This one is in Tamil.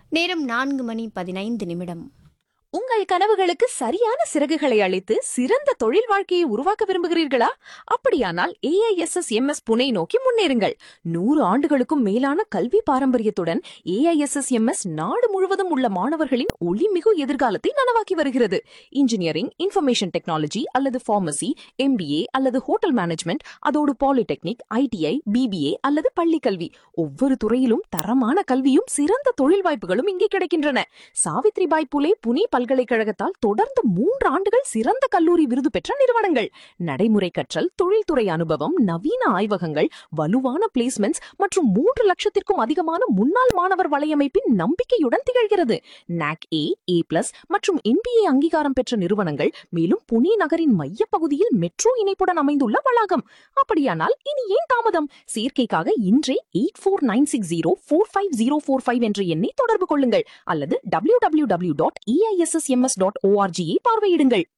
நேரம் நான்கு மணி பதினைந்து நிமிடம் உங்கள் கனவுகளுக்கு சரியான சிறகுகளை அளித்து சிறந்த தொழில் வாழ்க்கையை உருவாக்க விரும்புகிறீர்களா அப்படியானால் ஏஐஎஸ்எஸ் எம்எஸ் புனே நோக்கி முன்னேறுங்கள் நூறு ஆண்டுகளுக்கும் மேலான கல்வி பாரம்பரியத்துடன் ஏஐஎஸ்எஸ் எம்எஸ் நாடு முழுவதும் உள்ள மாணவர்களின் ஒளிமிகு எதிர்காலத்தை நனவாக்கி வருகிறது இன்ஜினியரிங் இன்ஃபர்மேஷன் டெக்னாலஜி அல்லது ஃபார்மசி எம்பிஏ அல்லது ஹோட்டல் மேனேஜ்மெண்ட் அதோடு பாலிடெக்னிக் ஐடிஐ பிபிஏ அல்லது பள்ளி கல்வி ஒவ்வொரு துறையிலும் தரமான கல்வியும் சிறந்த தொழில் வாய்ப்புகளும் இங்கே கிடைக்கின்றன சாவித்ரிபாய் புலே புனே பல்கலைக்கழகத்தால் தொடர்ந்து மூன்று ஆண்டுகள் சிறந்த கல்லூரி விருது பெற்ற நிறுவனங்கள் நடைமுறை கற்றல் தொழில்துறை அனுபவம் நவீன ஆய்வகங்கள் வலுவான பிளேஸ்மெண்ட்ஸ் மற்றும் மூன்று லட்சத்திற்கும் அதிகமான முன்னாள் மாணவர் வலையமைப்பின் நம்பிக்கையுடன் திகழ்கிறது நாக் ஏ ஏ பிளஸ் மற்றும் என்பிஏ அங்கீகாரம் பெற்ற நிறுவனங்கள் மேலும் புனே நகரின் மையப்பகுதியில் மெட்ரோ இணைப்புடன் அமைந்துள்ள வளாகம் அப்படியானால் இனி ஏன் தாமதம் சேர்க்கைக்காக இன்றே eight four nine six zero four five zero four five என்ற எண்ணை தொடர்பு கொள்ளுங்கள் அல்லது W W W dot EISSMS dot ஓஆர்ஜியை பார்வையிடுங்கள்